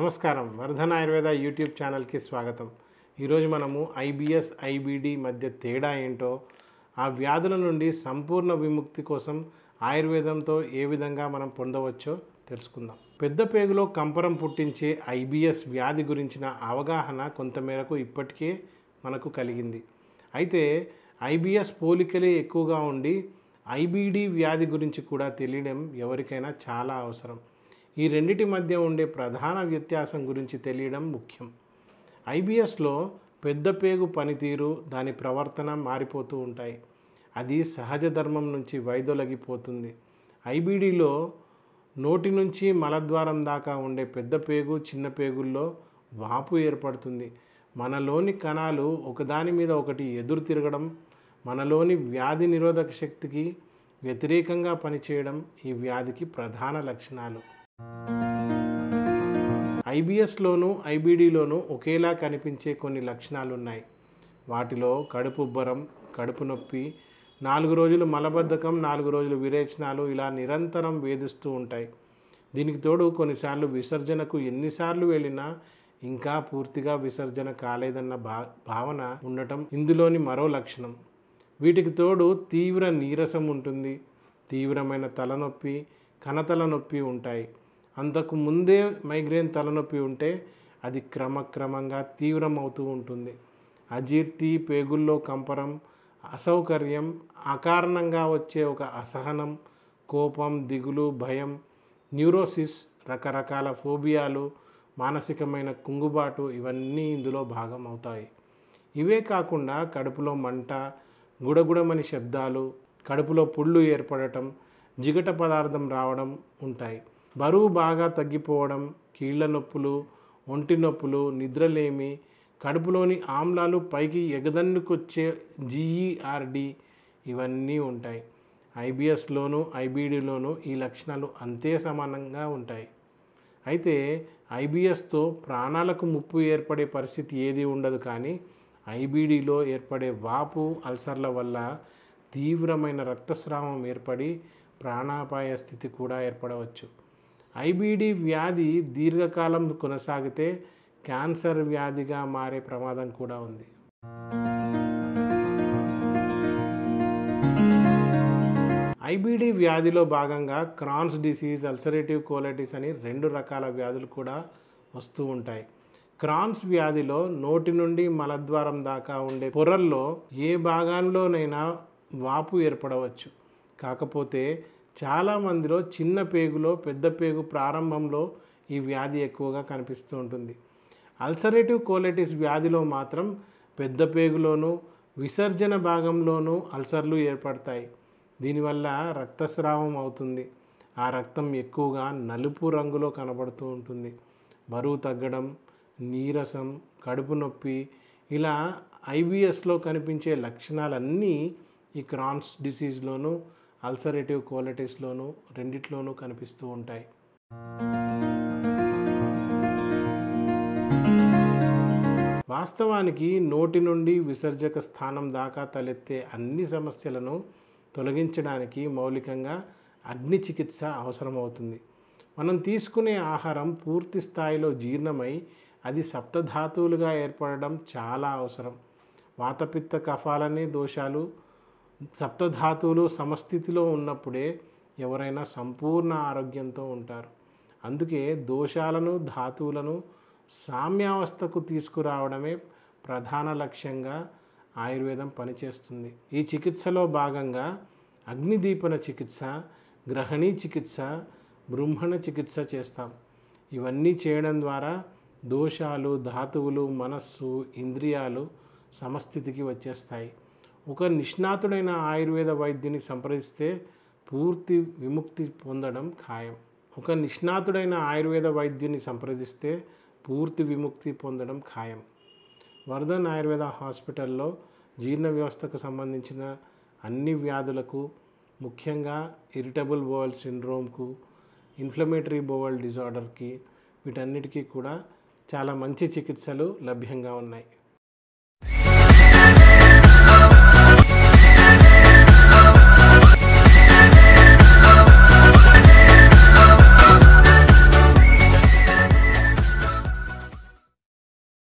నమస్కారం వర్ధన్ ఆయుర్వేద యూట్యూబ్ ఛానల్కి స్వాగతం ఈరోజు మనము ఐబిఎస్ ఐబిడి మధ్య తేడా ఏంటో ఆ వ్యాధుల నుండి సంపూర్ణ విముక్తి కోసం ఆయుర్వేదంతో ఏ విధంగా మనం పొందవచ్చో తెలుసుకుందాం పెద్ద పేగులో కంపరం పుట్టించే ఐబిఎస్ వ్యాధి గురించిన అవగాహన కొంతమేరకు ఇప్పటికే మనకు కలిగింది అయితే ఐబిఎస్ పోలికలే ఎక్కువగా ఉండి ఐబిడి వ్యాధి గురించి కూడా తెలియడం ఎవరికైనా చాలా అవసరం ఈ రెండిటి మధ్య ఉండే ప్రధాన వ్యత్యాసం గురించి తెలియడం ముఖ్యం ఐబిఎస్లో పెద్ద పేగు పనితీరు దాని ప్రవర్తన మారిపోతూ ఉంటాయి అది సహజ ధర్మం నుంచి వైదొలగిపోతుంది ఐబిడిలో నోటి నుంచి మలద్వారం దాకా ఉండే పెద్ద పేగు చిన్న పేగుల్లో వాపు ఏర్పడుతుంది మనలోని కణాలు ఒకదాని మీద ఒకటి ఎదురు తిరగడం మనలోని వ్యాధి నిరోధక శక్తికి వ్యతిరేకంగా పనిచేయడం ఈ వ్యాధికి ప్రధాన లక్షణాలు ఐబిఎస్లోను ఐబిడిలోను ఒకేలా కనిపించే కొన్ని లక్షణాలు ఉన్నాయి వాటిలో కడుపు ఉబ్బరం కడుపు నొప్పి నాలుగు రోజులు మలబద్ధకం నాలుగు రోజులు విరేచనాలు ఇలా నిరంతరం వేధిస్తూ ఉంటాయి దీనికి తోడు కొన్నిసార్లు విసర్జనకు ఎన్నిసార్లు వెళ్ళినా ఇంకా పూర్తిగా విసర్జన కాలేదన్న భా భావన ఉండటం ఇందులోని మరో లక్షణం వీటికి తోడు తీవ్ర నీరసం ఉంటుంది తీవ్రమైన తలనొప్పి కణతల నొప్పి ఉంటాయి అంతకు ముందే మైగ్రేన్ తలనొప్పి ఉంటే అది క్రమక్రమంగా తీవ్రమవుతూ ఉంటుంది అజీర్తి పేగుల్లో కంపరం అసౌకర్యం అకారణంగా వచ్చే ఒక అసహనం కోపం దిగులు భయం న్యూరోసిస్ రకరకాల ఫోబియాలు మానసికమైన కుంగుబాటు ఇవన్నీ ఇందులో భాగం అవుతాయి ఇవే కాకుండా కడుపులో మంట గుడగుడమని శబ్దాలు కడుపులో పుళ్ళు ఏర్పడటం జిగట పదార్థం రావడం ఉంటాయి బరువు బాగా తగ్గిపోవడం కీళ్ళ నొప్పులు ఒంటి నొప్పులు నిద్రలేమి కడుపులోని ఆమ్లాలు పైకి ఎగదన్నుకొచ్చే జీఈఆర్డి ఇవన్నీ ఉంటాయి ఐబిఎస్లోను ఐబిడిలోను ఈ లక్షణాలు అంతే సమానంగా ఉంటాయి అయితే ఐబిఎస్తో ప్రాణాలకు ముప్పు ఏర్పడే పరిస్థితి ఏది ఉండదు కానీ ఐబిడిలో ఏర్పడే వాపు అల్సర్ల వల్ల తీవ్రమైన రక్తస్రావం ఏర్పడి ప్రాణాపాయ స్థితి కూడా ఏర్పడవచ్చు ఐబిడి వ్యాధి దీర్ఘకాలం కొనసాగితే క్యాన్సర్ వ్యాధిగా మారే ప్రమాదం కూడా ఉంది ఐబిడి వ్యాధిలో భాగంగా క్రాన్స్ డిసీజ్ అల్సరేటివ్ కోలైటిస్ అని రెండు రకాల వ్యాధులు కూడా వస్తూ ఉంటాయి క్రాన్స్ వ్యాధిలో నోటి నుండి మలద్వారం దాకా ఉండే పొరల్లో ఏ భాగంలోనైనా వాపు ఏర్పడవచ్చు కాకపోతే చాలామందిలో చిన్న పేగులో పెద్ద పేగు ప్రారంభంలో ఈ వ్యాధి ఎక్కువగా కనిపిస్తూ ఉంటుంది అల్సరేటివ్ కోలైటిస్ వ్యాధిలో మాత్రం పెద్ద పేగులోనూ విసర్జన భాగంలోనూ అల్సర్లు ఏర్పడతాయి దీనివల్ల రక్తస్రావం అవుతుంది ఆ రక్తం ఎక్కువగా నలుపు రంగులో కనబడుతూ ఉంటుంది బరువు తగ్గడం నీరసం కడుపు నొప్పి ఇలా ఐబిఎస్లో కనిపించే లక్షణాలన్నీ ఈ క్రాన్స్ డిసీజ్లోనూ అల్సరేటివ్ కోలైటిస్లోనూ రెండిట్లోనూ కనిపిస్తూ ఉంటాయి వాస్తవానికి నోటి నుండి విసర్జక స్థానం దాకా తలెత్తే అన్ని సమస్యలను తొలగించడానికి మౌలికంగా అగ్ని చికిత్స అవసరమవుతుంది మనం తీసుకునే ఆహారం పూర్తి స్థాయిలో జీర్ణమై అది సప్తధాతువులుగా ఏర్పడడం చాలా అవసరం వాతపిత్త కఫాలనే దోషాలు సప్తధాతువులు సమస్థితిలో ఉన్నప్పుడే ఎవరైనా సంపూర్ణ ఆరోగ్యంతో ఉంటారు అందుకే దోషాలను ధాతువులను సామ్యావస్థకు తీసుకురావడమే ప్రధాన లక్ష్యంగా ఆయుర్వేదం పనిచేస్తుంది ఈ చికిత్సలో భాగంగా అగ్నిదీపన చికిత్స గ్రహణీ చికిత్స బృంహణ చికిత్స చేస్తాం ఇవన్నీ చేయడం ద్వారా దోషాలు ధాతువులు మనస్సు ఇంద్రియాలు సమస్థితికి వచ్చేస్తాయి ఒక నిష్ణాతుడైన ఆయుర్వేద వైద్యుని సంప్రదిస్తే పూర్తి విముక్తి పొందడం ఖాయం ఒక నిష్ణాతుడైన ఆయుర్వేద వైద్యుని సంప్రదిస్తే పూర్తి విముక్తి పొందడం ఖాయం వర్ధన్ ఆయుర్వేద హాస్పిటల్లో జీర్ణ వ్యవస్థకు సంబంధించిన అన్ని వ్యాధులకు ముఖ్యంగా ఇరిటబుల్ బోవల్ సిండ్రోమ్కు ఇన్ఫ్లమేటరీ బోవల్ డిజార్డర్కి వీటన్నిటికీ కూడా చాలా మంచి చికిత్సలు లభ్యంగా ఉన్నాయి